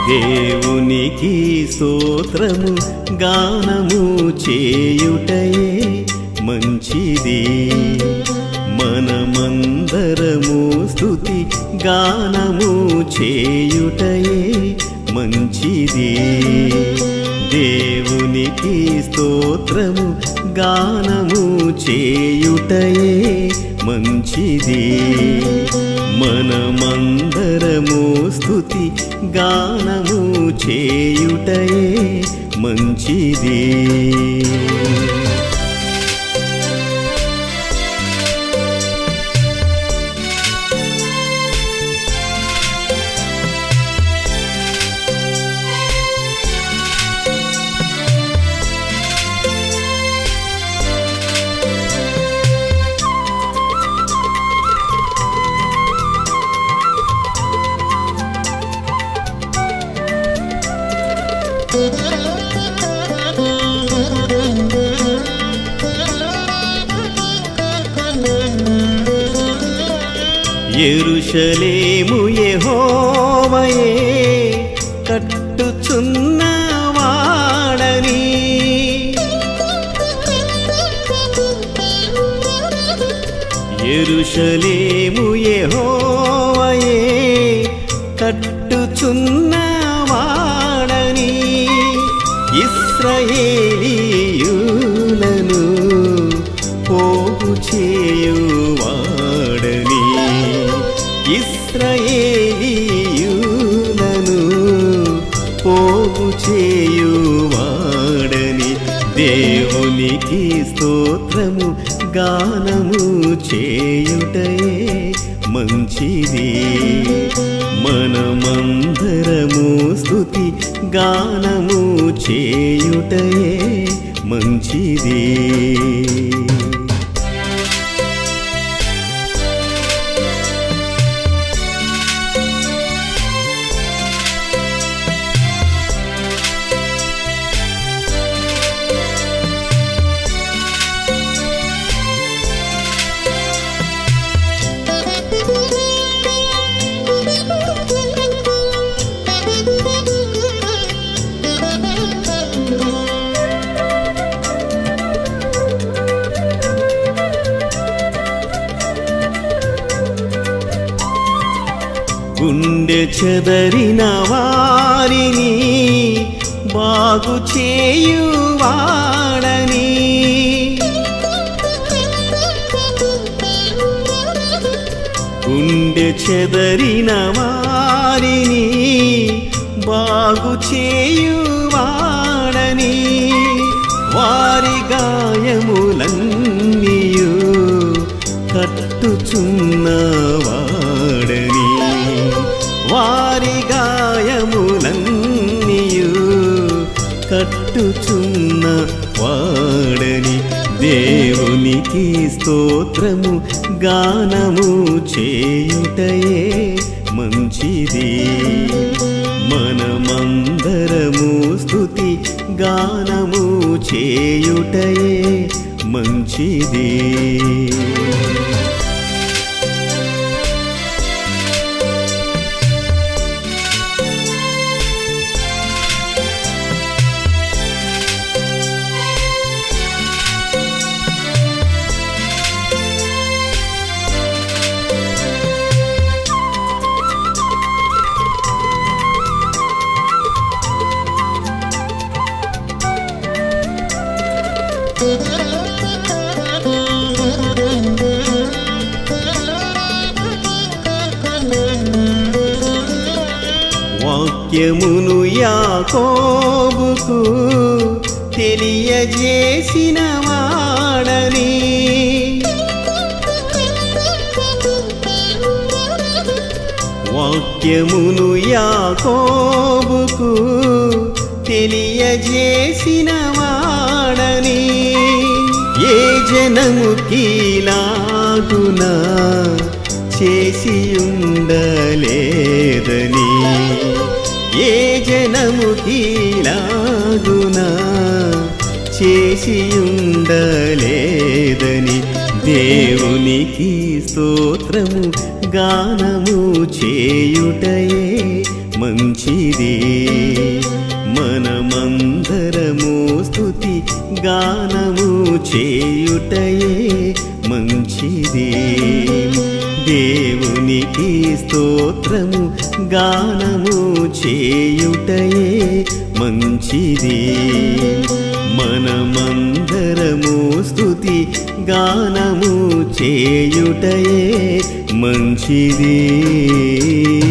దేవునికి స్తోత్రము గానము చేయుటయే మంచిది మనమందరము స్తుతి గానము చేయుటయే మంచిది దేవునికి స్తోత్రము గానము చేయుటయే మంచిది మనమందరము స్తుతి గానము చేయుటయే మంచిది ఎరుషలేము యెహోవయే కట్టుచున్నవాడని ఎరుషలేము యెహోవయే కట్టుచున్నవాడని ఇస్రాయేలీయులను పోగు చేయువాడని ఇస్రాయేలీయులను పోగు చేయువాడని దేవునికి స్తోత్రము గానము చేయుటయే మంచిది మనమందరము స్తుతి గానము చేయుటయే మంచిది గుండె చెదరిన వారిని బాగు చేయువాడని గుండె చెదరిన వారిని బాగు చేయువాడని వారి గాయములన్నీయు కట్టుచున్నవాడని వారి గాయములన్నీయు కట్టుచున్న వాడని దేవునికి స్తోత్రము గానము చేయుటయే మంచిది మనమందరము స్తుతి గానము చేయుటయే మంచిది వాక్యమును యాకోబుకు తెలియజేసిన వాడని వాక్యమును యాకోబుకు తెలియజేసిన వాడని ఏ జనము కీలాగునా చేసి ఉండలేదని ఏ జనము కీలాగునా చేసి ఉండలేదని దేవునికి స్తోత్రము గానము చేయుటయే మంచిదే మనమందరము స్తుతి గానము చేయుటయే మంచిదే దేవునికి స్తోత్రము గానము చేయుటయే మంచిది మనమందరము స్తుతి గానము చేయుటయే మంచిది